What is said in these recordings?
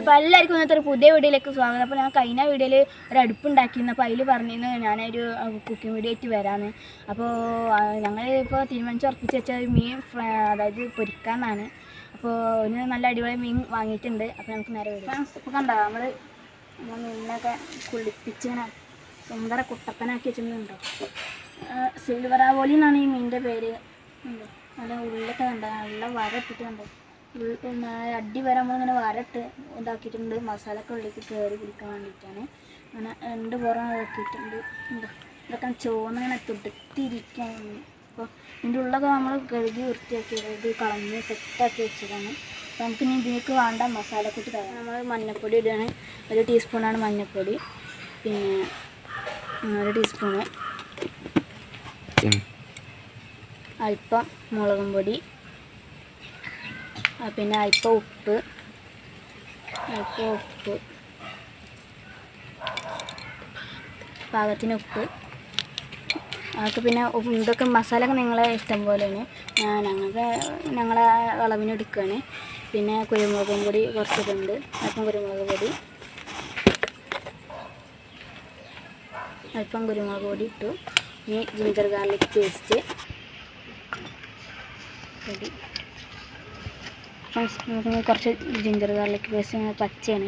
അപ്പോൾ എല്ലാവർക്കും ഇന്നത്തെ ഒരു പുതിയ വീഡിയോയിലേക്ക് സ്വാഗതം അപ്പോൾ ഞാൻ കഴിഞ്ഞ വീഡിയോയിൽ ഒരു അടുപ്പുണ്ടാക്കിയിരുന്നു അപ്പോൾ അതിൽ പറഞ്ഞിരുന്നു ഞാനൊരു കുക്കിംഗ് വീഡിയോ ആയിട്ട് വരാമെന്ന് അപ്പോൾ ഞങ്ങൾ ഇപ്പോൾ തീരുമാനിച്ച് ഉറപ്പിച്ച് വെച്ച ഒരു മീൻ ഫ്ര- അതായത് പൊരിക്കാന്നാണ് അപ്പോൾ ഒരു നല്ല അടിപൊളി മീൻ വാങ്ങിയിട്ടുണ്ട് അപ്പോൾ നമുക്ക് നേരെ വരാം ഇപ്പോൾ കണ്ടോ നമ്മൾ മീനിനൊക്കെ കുളിപ്പിച്ചിങ്ങനെ സുന്ദര കുട്ടപ്പനാക്കി വെച്ചിട്ടുണ്ടോ സിൽവർ ആവോലി എന്നാണ് ഈ മീനിൻ്റെ പേര് ഉണ്ടോ നല്ല ഉള്ളിലൊക്കെ കണ്ടോ നല്ല വര ഇട്ടിട്ട് കണ്ടോ ഉൾ- പിന്നെ അടി വരെ നമ്മളിങ്ങനെ വരട്ട് ഇതാക്കിയിട്ടുണ്ട് മസാല ഒക്കെ ഉള്ളിലേക്ക് കയറി പിടിക്കാൻ വേണ്ടിയിട്ടാണ് അങ്ങനെ രണ്ട് പുറം ഇതാക്കിയിട്ടുണ്ട് ഉണ്ടോ ഇതൊക്കെ ചുവന്ന് ഇങ്ങനെ തുടുത്തിരിക്കുകയാണ് അപ്പോൾ ഇതിൻ്റെ ഉള്ളൊക്കെ നമ്മൾ കഴുകി വൃത്തിയാക്കി ഇത് കളഞ്ഞ് സെറ്റാക്കി വെച്ചതാണ് അപ്പോൾ നമുക്ക് ഇനി ഇതിലേക്ക് വേണ്ട മസാലക്കൂട്ട് തരാം നമ്മൾ മഞ്ഞൾപ്പൊടി ഇടുകയാണ് ഒരു ടീസ്പൂണാണ് മഞ്ഞൾപ്പൊടി പിന്നെ ഉം, ഒരു ടീസ്പൂണ് അല്പം മുളകും പൊടി ആ, പിന്നെ അല്പം ഉപ്പ് അല്പം ഉപ്പ് പാകത്തിന് ഉപ്പ് അതൊക്കെ പിന്നെ ഉപ്പ് ഇതൊക്കെ മസാല ഒക്കെ നിങ്ങളെ ഇഷ്ടം പോലെയാണ് ആ, ഞങ്ങൾക്ക് ഞങ്ങളെ അളവിന് എടുക്കുകയാണ് പിന്നെ കുരുമുളകും പൊടി കുറച്ചിട്ടുണ്ട് അല്പം കുരുമുളക് പൊടി അല്പം കുരുമുളക് പൊടി ഇട്ടു ഇനി ജിഞ്ചർ ഗാർലിക് പേസ്റ്റ് പൊടി ഫ്രണ്ട്സ് നമുക്ക് കുറച്ച് ജിഞ്ചർ ഗാർലിക് പേസ്റ്റ് ഇങ്ങനെ പച്ചയാണ്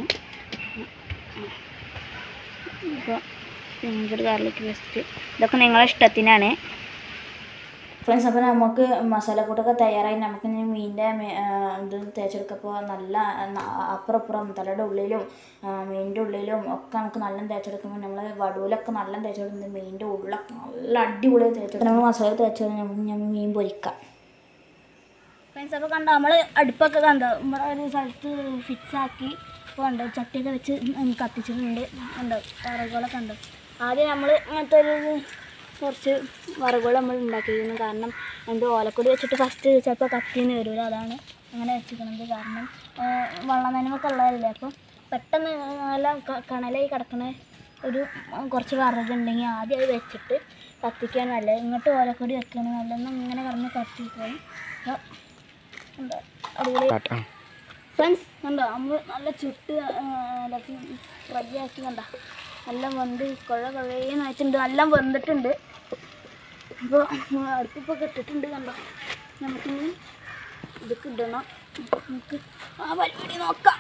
ഇപ്പോൾ ജിഞ്ചർ ഗാർലിക് പേസ്റ്റ് ഇതൊക്കെ നിങ്ങളെ ഇഷ്ടത്തിനാണ് ഫ്രണ്ട്സ് അപ്പോൾ നമുക്ക് മസാലക്കൂട്ടൊക്കെ തയ്യാറായി നമുക്ക് ഇനി മീനിൻ്റെ ഇത് തേച്ചെടുക്കപ്പോൾ നല്ല ന- അപ്പുറം ഇപ്പുറം തലയുടെ ഉള്ളിലും ആ, മീനിൻ്റെ ഉള്ളിലും ഒക്കെ നമുക്ക് നല്ല തേച്ചെടുക്കുമ്പോൾ നമ്മൾ വടുവിലൊക്കെ നല്ല തേച്ചെടുക്കുന്നത് മീനിൻ്റെ ഉള്ളൊക്കെ നല്ല അടിപൊളി തേച്ചെടുക്കും നമ്മൾ മസാല തേച്ചെടുത്ത് നമുക്ക് നമ്മൾ മീൻ പൊരിക്കാം ഫ്രണ്ട്സ് അപ്പോൾ കണ്ടോ നമ്മൾ അടുപ്പൊക്കെ കണ്ടോ നമ്മുടെ ഒരു സ്ഥലത്ത് ഫിക്സ് ആക്കി ഇപ്പോൾ കണ്ടോ ചട്ടിയൊക്കെ വെച്ച് ഉം കത്തിച്ചിട്ടുണ്ട് കണ്ടോ വിറകുകളൊക്കെ കണ്ടോ ആദ്യം നമ്മൾ ഇങ്ങനത്തെ ഒരു കുറച്ച് വിറകുകൾ നമ്മൾ ഉണ്ടാക്കിയിരുന്നു കാരണം എന്ത് ഓലക്കൊടി വെച്ചിട്ട് ഫസ്റ്റ് ചിലപ്പോൾ കത്തിന്ന് വരില്ല അതാണ് അങ്ങനെ വെച്ചിരിക്കുന്നത് കാരണം ആ, വെള്ളം നനവൊക്കെ ഉള്ളതല്ലേ അപ്പോൾ പെട്ടെന്ന് നല്ല ക- കണലായി കിടക്കണ ഒരു കുറച്ച് വിറകുണ്ടെങ്കിൽ ആദ്യം അത് വെച്ചിട്ട് കത്തിക്കാൻ നല്ലത് ഇങ്ങോട്ട് ഓലക്കൊടി വെക്കുകയാണ് നല്ലതെന്ന് ഇങ്ങനെ കിടന്ന് കത്തിക്കാൻ അപ്പോൾ എന്താ അടിപൊളി ഫ്രണ്ട്സ് കണ്ടോ നമ്മൾ നല്ല ചുട്ട് ഫ്രൈ ആക്കി കണ്ട നല്ല വെന്ത് കുഴ കുഴയെന്ന് വെച്ചിട്ടുണ്ട് നല്ല വെന്തിട്ടുണ്ട് അപ്പോൾ അടുപ്പിപ്പൊക്കെ ഇട്ടിട്ടുണ്ട് കണ്ടോ നമുക്കിനി ഇതൊക്കെ ഇടണം നമുക്ക് ആ പരിപാടി നോക്കാം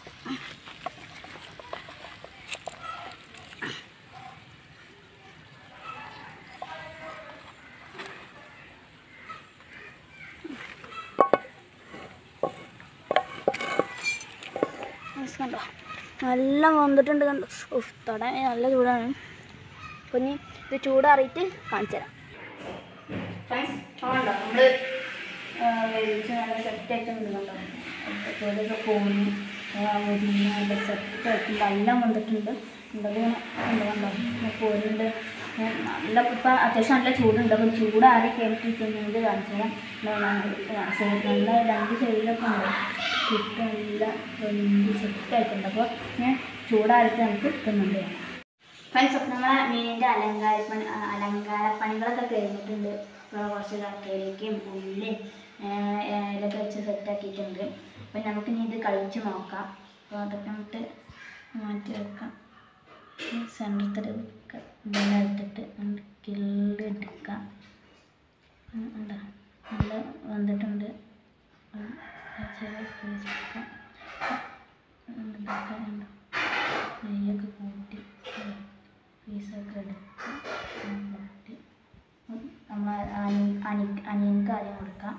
ഫ്രണ്ട്സ് കണ്ടോ നല്ല വന്നിട്ടുണ്ട് കണ്ടോ ഉഫ് തൊടാൻ നല്ല ചൂടാണ് അപ്പോൾ ഇനി ഇത് ചൂടാറിയിട്ട് കാണിച്ചു തരാം ഫ്രണ്ട്സ് കണ്ടോ നമ്മൾ വേവിച്ച് നല്ല സെറ്റായിട്ടുണ്ട് കണ്ടോ തൊലിയൊക്കെ പോയി മുരിഞ്ഞ് നല്ല സെറ്റായിട്ടുണ്ട് എല്ലാം വന്നിട്ടുണ്ട് ഉണ്ടതിങ്ങനെ കണ്ടോ കണ്ടോ പോരുണ്ട് നല്ല ഇപ്പം അത്യാവശ്യം നല്ല ചൂടുണ്ട് അപ്പം ചൂടാറി കയറ്റിക്കുന്നത് കാണിച്ചു തരാം സൈഡ് നല്ല രണ്ട് സൈഡിലൊക്കെ ഉണ്ട് ചുറ്റും നല്ല വലിയ സെറ്റായിട്ടുണ്ട് അപ്പോൾ ഞാൻ ചൂടാറിയിട്ട് നമുക്ക് കിട്ടുന്നുണ്ട് ഫ്രണ്ട്സ് അപ്പോൾ നമ്മളെ മീനിൻ്റെ അലങ്കാരപ്പണി ആ, അലങ്കാരപ്പണികളൊക്കെ കഴിഞ്ഞിട്ടുണ്ട് നമ്മൾ കുറച്ച് കക്കയിലേക്കും ഉള്ളിയും ഇതൊക്കെ വെച്ച് സെറ്റാക്കിയിട്ടുണ്ട് അപ്പോൾ നമുക്ക് ഇനി ഇത് കഴിച്ച് നോക്കാം അപ്പോൾ അതൊക്കെ നമുക്ക് മാറ്റി വെക്കാം സെൻറ്റർ ഇതെല്ലാം എടുത്തിട്ട് നമുക്ക് കിള്ളി എടുക്കാം ഉം, ഉണ്ടോ നല്ല വന്നിട്ടുണ്ട് ഉം, ചെറിയ piece എടുക്കാം. ഉം, ഇതൊക്കെ ഉണ്ടോ നെയ്യൊക്കെ കൂട്ടി പീസൊക്കെ എടുത്ത് കൂട്ടി നമ്മൾ അനി അനി അനിയൻക്ക് ആദ്യം കൊടുക്കാം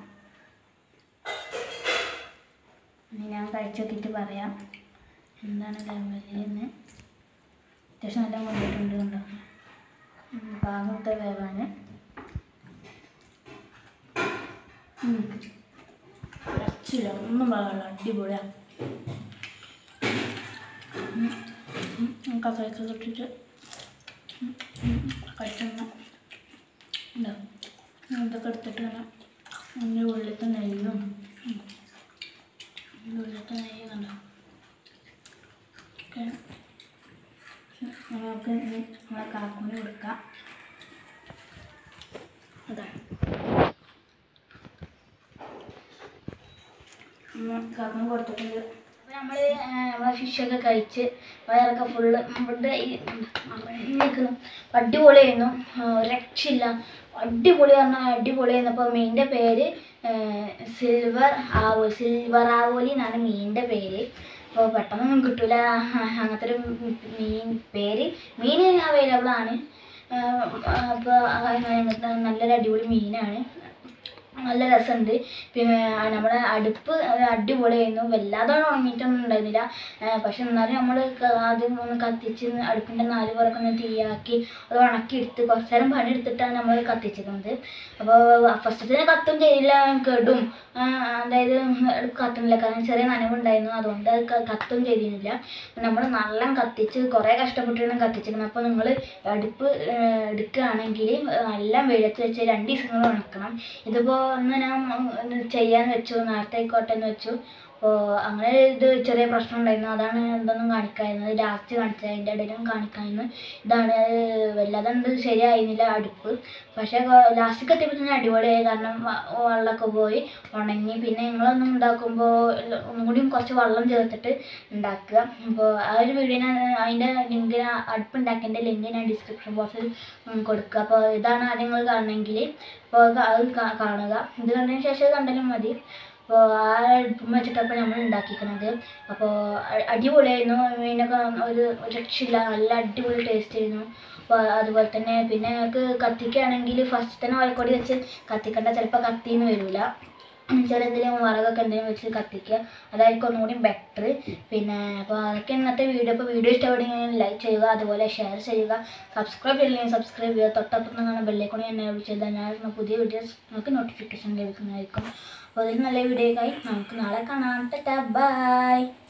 ഇനി ഞാൻ കഴിച്ച് നോക്കിയിട്ട് പറയാം എന്താണ് ലെവലെന്ന് അത്യാവശ്യം നല്ല വന്നിട്ടുണ്ട് കണ്ടോ ഉം, പാകത്തെ വേവാണ് ഉം. രക്ഷയില്ല ഒന്നും പറയാനുള്ള അടിപൊളിയാണ് കസയൊക്കെ ഇട്ടിട്ട് കഴിച്ചെണ്ണ ഉണ്ടോ ഇതൊക്കെ എടുത്തിട്ട് വേണം അതിൻ്റെ ഉള്ളിലത്തെ നെയ്യും ഉം. അതിൻ്റെ ഉള്ളിലത്തെ നെയ്യ് കണ്ടോ ഓക്കെ നമുക്ക് ഇനി നമ്മളെ കാക്കൂന് കൊടുക്കാം അതാ കാക്കൂന് കൊടുത്തിട്ടുണ്ട് നമ്മൾ നമ്മളെ ഫിഷൊക്കെ കഴിച്ച് വയറൊക്കെ ഫുള്ള് ഇവിടെ ഈ നിൽക്കുന്നു അടിപൊളിയായിരുന്നു ആ, ഒരു രക്ഷയില്ല അടിപൊളി പറഞ്ഞാൽ അടിപൊളിയായിരുന്നു അപ്പോൾ മീനിൻ്റെ പേര് സിൽവർ ആവോ സിൽവർ ആവോലി എന്നാണ് മീനിൻ്റെ പേര് അപ്പോൾ പെട്ടെന്നൊന്നും കിട്ടൂല അങ്ങനത്തെ ഒരു മീൻ പേര് മീൻ അവൈലബിൾ ആണ് അപ്പോൾ നല്ലൊരു അടിപൊളി മീനാണ് നല്ല രസമുണ്ട് പിന്നെ ആ നമ്മുടെ അടുപ്പ് അത് അടിപൊളിയായിരുന്നു വല്ലാതെ ഉണങ്ങിയിട്ടൊന്നും ഉണ്ടായിരുന്നില്ല ആ, പക്ഷെ എന്നാലും നമ്മൾ ആദ്യം ഒന്ന് കത്തിച്ച് അടുപ്പിൻ്റെ നാല് പുറമൊക്കെ ഒന്ന് തീയാക്കി അത് ഉണക്കിയെടുത്ത് കുറച്ച് നേരം പണിയെടുത്തിട്ടാണ് നമ്മൾ കത്തിച്ചിരുന്നത് അപ്പോൾ ഫസ്റ്റത്തിന് കത്തും ചെയ്യില്ല കെടും ആ, അതായത് കത്തുന്നില്ല കാരണം ചെറിയ നനവുണ്ടായിരുന്നു അതുകൊണ്ട് അത് ക- കത്തും ചെയ്തിരുന്നില്ല നമ്മൾ നല്ല കത്തിച്ച് കുറേ കഷ്ടപ്പെട്ടാണ് കത്തിച്ചിരുന്നത് അപ്പോൾ നിങ്ങൾ അടുപ്പ് ആ, എടുക്കുകയാണെങ്കിൽ നല്ല വെയിലത്ത് വെച്ച് രണ്ട് ദിവസം കൂടെ ഉണക്കണം ഇതിപ്പോൾ ഒന്ന് ഞാൻ ഒന്ന് ചെയ്യാൻ വെച്ചു നേരത്തെ ആയിക്കോട്ടെ എന്ന് വെച്ചു അപ്പോൾ അങ്ങനെ ഇത് ചെറിയ പ്രശ്നം ഉണ്ടായിരുന്നു അതാണ് എന്തൊന്നും കാണിക്കായിരുന്നത് ലാസ്റ്റ് കാണിച്ചത് അതിൻ്റെ ഇടയിലും കാണിക്കായിരുന്നു ഇതാണ് വല്ലാതെ ഉണ്ട് ശരിയായിരുന്നില്ല അടുപ്പ് പക്ഷേ ലാസ്റ്റ് എത്തിയപ്പോൾ തന്നെ അടിപൊളിയായി കാരണം വ- വെള്ളമൊക്കെ പോയി ഉണങ്ങി പിന്നെ നിങ്ങളൊന്നും ഉണ്ടാക്കുമ്പോൾ ഒന്നും കൂടി കുറച്ച് വെള്ളം ചേർത്തിട്ട് ഉണ്ടാക്കുക അപ്പോൾ ആ ഒരു വീഡിയോ ഞാൻ അതിൻ്റെ ലിങ്ക് അടുപ്പ് ഉണ്ടാക്കിയതിൻ്റെ ലിങ്ക് ഞാൻ ഡിസ്ക്രിപ്ഷൻ ബോക്സിൽ കൊടുക്കുക അപ്പോൾ ഇതാണ് ആദ്യം നിങ്ങൾ കാണണമെങ്കിൽ അപ്പോൾ അത് കാ- കാണുക ഇത് കണ്ടതിന് ശേഷം ഇത് കണ്ടാലും മതി അപ്പോൾ ആ അടുപ്പം വെച്ചിട്ടപ്പോൾ നമ്മൾ ഉണ്ടാക്കിയിരിക്കുന്നത് അപ്പോൾ അ- അടിപൊളിയായിരുന്നു മീനൊക്കെ ഒരു ഒരു രക്ഷയില്ല നല്ല അടിപൊളി ടേസ്റ്റ് ആയിരുന്നു അപ്പോൾ അതുപോലെ തന്നെ പിന്നെ ഞങ്ങൾക്ക് കത്തിക്കുകയാണെങ്കിൽ ഫസ്റ്റ് തന്നെ ഓലക്കൊടി വെച്ച് കത്തിക്കണ്ട ചിലപ്പോൾ കത്തിന്ന് വരില്ല ചില എന്തെങ്കിലും വിറകൊക്കെ എന്തെങ്കിലും വെച്ച് കത്തിക്കുക അതായിരിക്കും ഒന്നും കൂടി ബെറ്റർ പിന്നെ അപ്പോൾ അതൊക്കെ ഇന്നത്തെ വീഡിയോ അപ്പോൾ വീഡിയോ ഇഷ്ടപ്പെടുകയാണെങ്കിൽ ലൈക്ക് ചെയ്യുക അതുപോലെ ഷെയർ ചെയ്യുക സബ്സ്ക്രൈബ് ചെയ്യില്ലെങ്കിൽ സബ്സ്ക്രൈബ് ചെയ്യുക തൊട്ടപ്പുറത്ത് കാണാൻ ബെല്ലേക്കൂടി എന്നെ വിളിച്ചത് ഞാൻ ഇടുന്ന പുതിയ വീഡിയോസ് നമുക്ക് നോട്ടിഫിക്കേഷൻ ലഭിക്കുന്നതായിരിക്കും അപ്പോൾ അതിൽ നല്ല വീഡിയോക്കായി നമുക്ക് നാളെ കാണാം ടാറ്റാ ബൈ